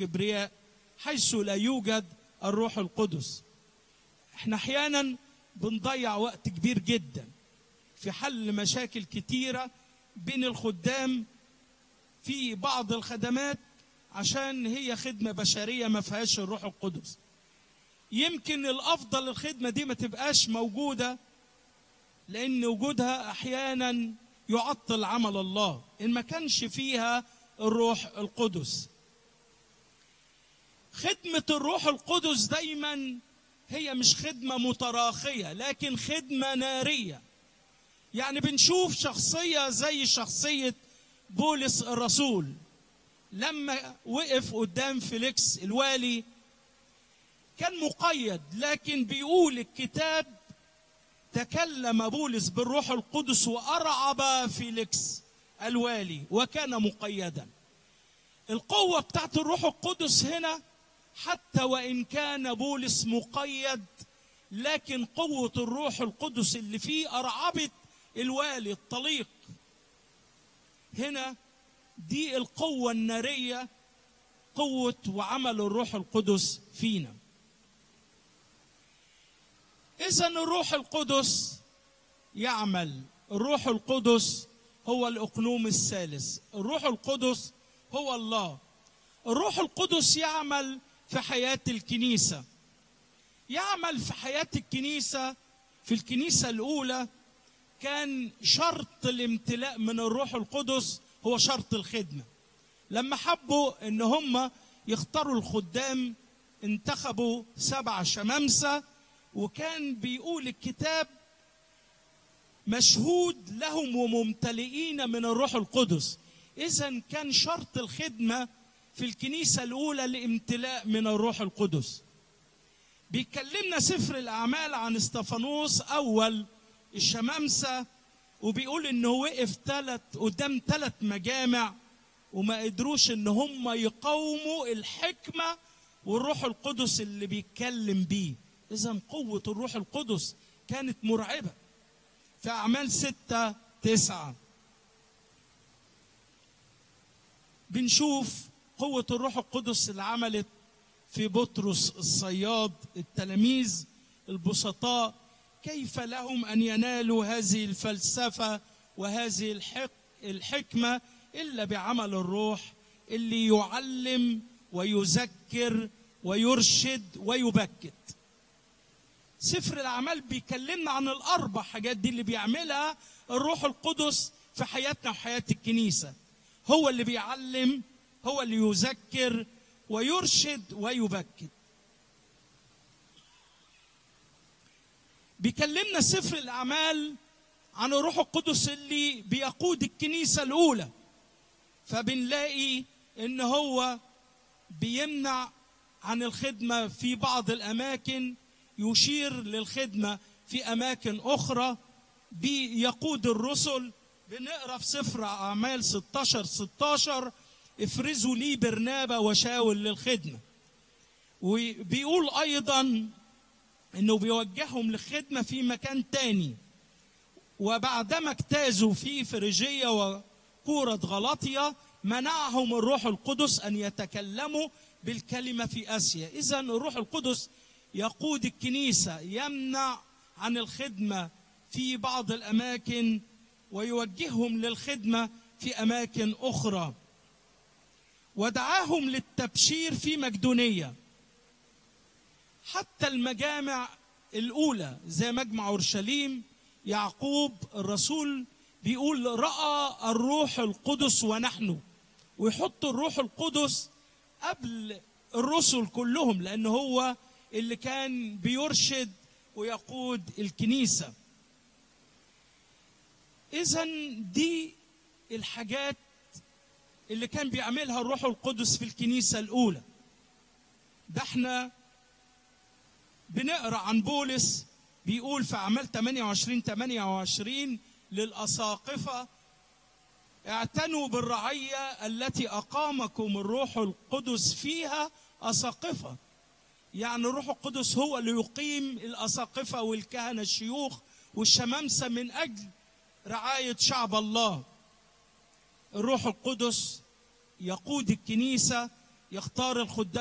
الكبرياء حيث لا يوجد الروح القدس احنا احيانا بنضيع وقت كبير جدا في حل مشاكل كتيره بين الخدام في بعض الخدمات عشان هي خدمه بشريه ما فيهاش الروح القدس يمكن الافضل الخدمه دي ما تبقاش موجوده لان وجودها احيانا يعطل عمل الله ان ما كانش فيها الروح القدس خدمه الروح القدس دايما هي مش خدمه متراخيه لكن خدمه ناريه يعني بنشوف شخصيه زي شخصيه بولس الرسول لما وقف قدام فيليكس الوالي كان مقيد لكن بيقول الكتاب تكلم بولس بالروح القدس وارعب فيليكس الوالي وكان مقيدا القوه بتاعت الروح القدس هنا حتى وان كان بولس مقيد لكن قوه الروح القدس اللي فيه ارعبت الوالي الطليق هنا دي القوه الناريه قوه وعمل الروح القدس فينا اذا الروح القدس يعمل الروح القدس هو الاقنوم الثالث الروح القدس هو الله الروح القدس يعمل في حياه الكنيسه يعمل في حياه الكنيسه في الكنيسه الاولى كان شرط الامتلاء من الروح القدس هو شرط الخدمه لما حبوا ان هم يختاروا الخدام انتخبوا سبع شمامسه وكان بيقول الكتاب مشهود لهم وممتلئين من الروح القدس اذا كان شرط الخدمه في الكنيسه الاولى الامتلاء من الروح القدس بيكلمنا سفر الاعمال عن استفانوس اول الشمامسه وبيقول انه وقف ثلاث قدام ثلاث مجامع وما قدروش ان هم يقاوموا الحكمه والروح القدس اللي بيتكلم بيه اذا قوه الروح القدس كانت مرعبه في اعمال ستة تسعة بنشوف قوة الروح القدس اللي عملت في بطرس الصياد التلاميذ البسطاء كيف لهم أن ينالوا هذه الفلسفة وهذه الحق الحكمة إلا بعمل الروح اللي يعلم ويذكر ويرشد ويبكت سفر الأعمال بيكلمنا عن الأربع حاجات دي اللي بيعملها الروح القدس في حياتنا وحياة الكنيسة هو اللي بيعلم هو اللي يذكر ويرشد ويبكت بيكلمنا سفر الأعمال عن الروح القدس اللي بيقود الكنيسة الأولى فبنلاقي إن هو بيمنع عن الخدمة في بعض الأماكن يشير للخدمة في أماكن أخرى بيقود الرسل بنقرا في سفر أعمال 16 16 افرزوا لي برنابا وشاول للخدمة وبيقول أيضا انه بيوجههم للخدمه في مكان تاني وبعدما اجتازوا في فريجيه وكوره غلطيه منعهم الروح القدس ان يتكلموا بالكلمه في اسيا اذا الروح القدس يقود الكنيسه يمنع عن الخدمه في بعض الاماكن ويوجههم للخدمه في اماكن اخرى ودعاهم للتبشير في مقدونيه حتى المجامع الأولى زي مجمع أورشليم يعقوب الرسول بيقول رأى الروح القدس ونحن ويحط الروح القدس قبل الرسل كلهم لأن هو اللي كان بيرشد ويقود الكنيسة إذا دي الحاجات اللي كان بيعملها الروح القدس في الكنيسة الأولى ده احنا بنقرا عن بولس بيقول في اعمال 28 28 للاساقفه اعتنوا بالرعيه التي اقامكم الروح القدس فيها اساقفه يعني الروح القدس هو اللي يقيم الاساقفه والكهنه الشيوخ والشمامسه من اجل رعايه شعب الله الروح القدس يقود الكنيسه يختار الخدام